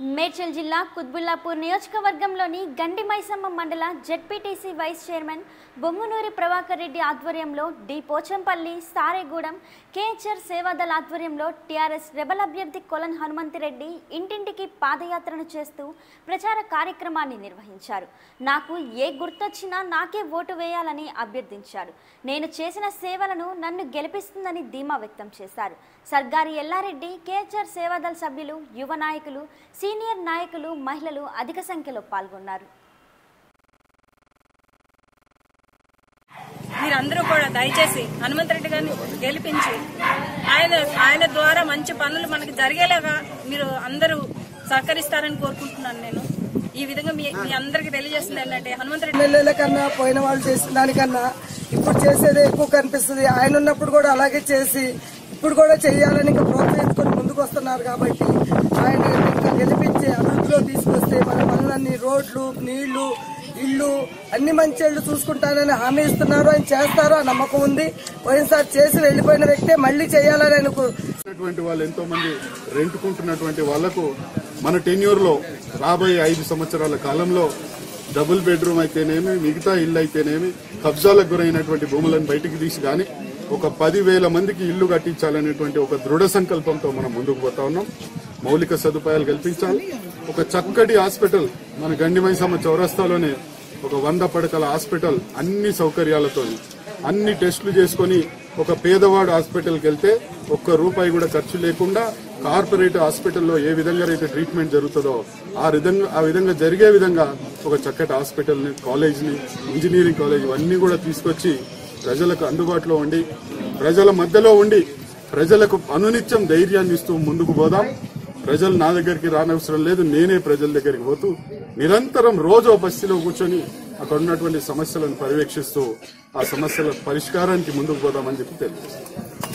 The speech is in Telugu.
మేడ్చల్ జిల్లా కుత్బుల్లాపూర్ నియోజకవర్గంలోని గండి మైసమ్మ మండల ZPTC vice chairman Bommunuri Prabhakar Reddy ఆధ్వర్యంలో డి పోచంపల్లి సారేగూడెం కేహెచ్ఆర్ సేవాదళ ఆధ్వర్యంలో టీఆర్ఎస్ రెబల్ అభ్యర్థి కొలన్ హనుమంతిరెడ్డి ఇంటింటికి పాదయాత్రను చేస్తూ ప్రచార కార్యక్రమాన్ని నిర్వహించారు నాకు ఏ గుర్తొచ్చినా నాకే ఓటు వేయాలని అభ్యర్థించారు నేను చేసిన సేవలను నన్ను గెలిపిస్తుందని ధీమా వ్యక్తం చేశారు సర్గారి ఎల్లారెడ్డి కేహెచ్ఆర్ సేవాదళ సభ్యులు యువ నాయకులు సీనియర్ నాయకులు మహిళలు అధిక సంఖ్యలో పాల్గొన్నారు మీరందరూ కూడా దయచేసి హనుమంతరెడ్డి గారిని గెలిపించి ఆయన ఆయన ద్వారా మంచి పనులు మనకి జరిగేలాగా మీరు అందరూ సహకరిస్తారని కోరుకుంటున్నాను నేను ఈ విధంగా మీ మీ అందరికి తెలియజేస్తుంది ఏంటంటే హనుమంతరెడ్డి ఎమ్మెల్యేల కన్నా పోయిన వాళ్ళు చేసిన దానికన్నా ఇప్పుడు చేసేది ఎక్కువ కనిపిస్తుంది ఆయన ఉన్నప్పుడు కూడా అలాగే చేసి ఇప్పుడు కూడా చేయాలని ఇంకా ప్రోత్సహించుకొని ముందుకు వస్తున్నారు కాబట్టి ఆయన ఇంకా గెలిపించి అభివృద్ధిలో తీసుకొస్తే మన పనులన్నీ రోడ్లు నీళ్లు ఇల్లు అన్ని మంచి చూసుకుంటానని హామీ ఇస్తున్నారు ఆయన చేస్తారు ఆ నమ్మకం ఉంది పోయినసారి చేసి వెళ్లిపోయిన వ్యక్తే మళ్ళీ చేయాలని అనుకో ఉన్నటువంటి వాళ్ళు ఎంతో మంది రెంట్కుంటున్నటువంటి వాళ్లకు మన టెన్యూర్ లో రాబోయే ఐదు సంవత్సరాల కాలంలో డబుల్ బెడ్రూమ్ అయితేనేమి మిగతా ఇల్లు అయితేనేమి కబ్జాలకు గురైనటువంటి భూములను బయటికి తీసి గాని ఒక పదివేల మందికి ఇల్లు కట్టించాలనేటువంటి ఒక దృఢ సంకల్పంతో మనం ముందుకు పోతా ఉన్నాం మౌలిక సదుపాయాలు కల్పించాలి ఒక చక్కటి హాస్పిటల్ మన గండిమైసమ్మ చౌరస్తాలోనే ఒక వంద పడకల హాస్పిటల్ అన్ని సౌకర్యాలతో అన్ని టెస్టులు చేసుకొని ఒక పేదవాడు హాస్పిటల్కి వెళ్తే ఒక్క రూపాయి కూడా ఖర్చు లేకుండా కార్పొరేట్ హాస్పిటల్లో ఏ విధంగా అయితే ట్రీట్మెంట్ జరుగుతుందో ఆ విధంగా ఆ విధంగా జరిగే విధంగా ఒక చక్కటి హాస్పిటల్ని కాలేజ్ని ఇంజనీరింగ్ కాలేజ్ ఇవన్నీ కూడా తీసుకొచ్చి ప్రజలకు అందుబాటులో ఉండి ప్రజల మధ్యలో ఉండి ప్రజలకు అనునిత్యం ధైర్యాన్ని ఇస్తూ ముందుకు పోదాం ప్రజలు నా దగ్గరికి రానవసరం లేదు నేనే ప్రజల దగ్గరికి పోతూ నిరంతరం రోజు ఓ బస్తీలో కూర్చొని అక్కడ ఉన్నటువంటి సమస్యలను పర్యవేక్షిస్తూ ఆ సమస్యల పరిష్కారానికి ముందుకు పోదామని చెప్పి తెలియజేస్తాను